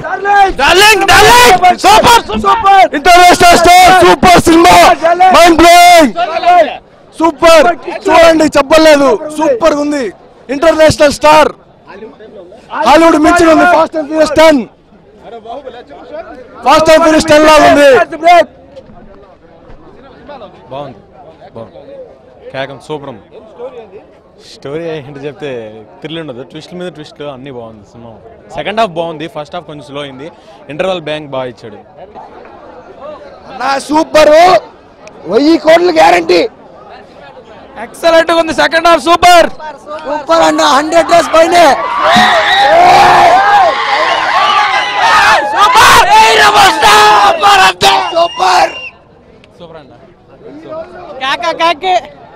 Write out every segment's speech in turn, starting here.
Darling darling super super international star super cinema mind blowing super చూడండి చెప్పలేదు super ఉంది international star Hollywood మించిన ఉంది Fast and Furious ten Fast and Furious ten లాగా ఉంది బాగుంది బాగుంది కేకం సూపర్ ఉంది స్టోరీ ఏంటి చెప్తే థ్రిల్ ఉండదు ట్విస్ట్ల మీద ట్విస్ట్లు అన్నీ బాగుంది సినిమా సెకండ్ హాఫ్ బాగుంది ఫస్ట్ హాఫ్ కొంచెం స్లో అయింది ఇంటర్వల్ బ్యాంక్ బాగా ఇచ్చాడు నా సూపర్ వెయ్యి కోట్లు గ్యారంటీ ఎక్సలెంట్ ఉంది సెకండ్ హాఫ్ సూపర్ సూపర్ అన్న హండ్రెడ్ డేస్ పైనే సూపర్ సూపర్ అంట కాకా కాకే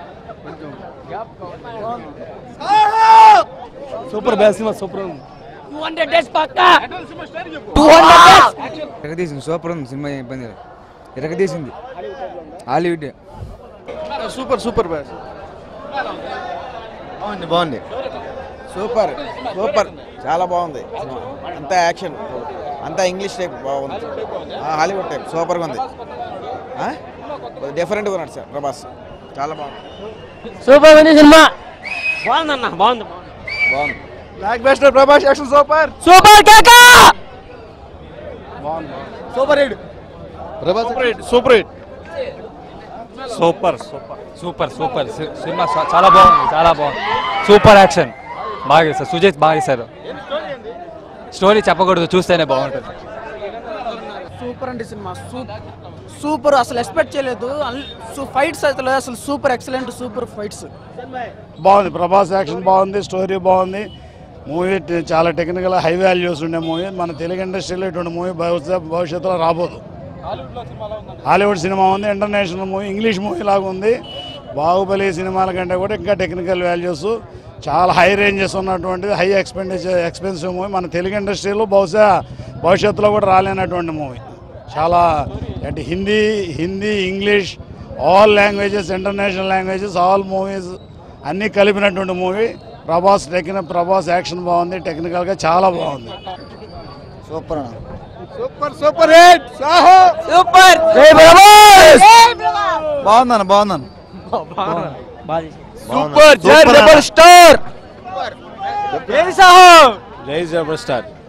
సూపర్ బెస్ట్ సినిమా సూపర్ ఉంది ఎరగదీసింది సూపర్ ఉంది సినిమా ఏం ఇబ్బంది లేదు ఎరగదీసింది హాలీవుడ్ సూపర్ సూపర్ బెస్ట్ బాగుంది బాగుంది సూపర్ సూపర్ చాలా బాగుంది అంతా యాక్షన్ అంతా ఇంగ్లీష్ టైప్ బాగుంది ఆ, హాలీవుడ్ టైప్ సూపర్గా ఉంది ఆ? డిఫరెంట్గా ఉన్నాడు సార్ ప్రభాస్ చాలా బాగుంది సూపర్ ఉంది సినిమా బాగుందన్న బాగుంది బాగుంది blockbuster Prabhas action super super కాకా super hit Prabhas super hit super hit super super super super cinema చాలా బాగుంది చాలా బాగుంది సూపర్ యాక్షన్ బాగా చేశారు సుజిత్ బాగా చేశారు స్టోరీ చెప్పకూడదు చూస్తేనే బాగుంటుంది సూపర్ అండి సినిమా సూపర్ అసలు ఎక్స్పెక్ట్ చేయలేదు ఫైట్స్ అసలు అసలు సూపర్ ఎక్సలెంట్ సూపర్ ఫైట్స్ బాగుంది ప్రభాస్ యాక్షన్ బాగుంది స్టోరీ బాగుంది మూవీ ట- చాలా టెక్నికల్ హై వాల్యూస్ ఉండే మూవీ మన తెలుగు ఇండస్ట్రీలో ఇటువంటి మూవీ బహుశా భవిష్యత్తులో రాబోదు హాలీవుడ్ సినిమా ఉంది ఇంటర్నేషనల్ మూవీ ఇంగ్లీష్ మూవీ లాగా ఉంది బాహుబలి సినిమాల కంటే కూడా ఇంకా టెక్నికల్ వాల్యూస్ చాలా హై రేంజెస్ ఉన్నటువంటిది హై ఎక్స్పెండిచర్ ఎక్స్పెన్సివ్ మూవీ మన తెలుగు ఇండస్ట్రీలో బహుశా భవిష్యత్తులో కూడా రాలేనటువంటి మూవీ చాలా అంటే Hindi Hindi English all languages international languages all movies అన్నీ కలిపినటువంటి మూవీ ప్రభాస్ టెక్న ప్రభాస్ యాక్షన్ బాగుంది టెక్నికల్గా చాలా బాగుంది సూపర్ అన్న super super hit Saaho super బాగుందన్న బాగుందన్న సూపర్ జై రెబల్ స్టార్ జై జబర్ స్టార్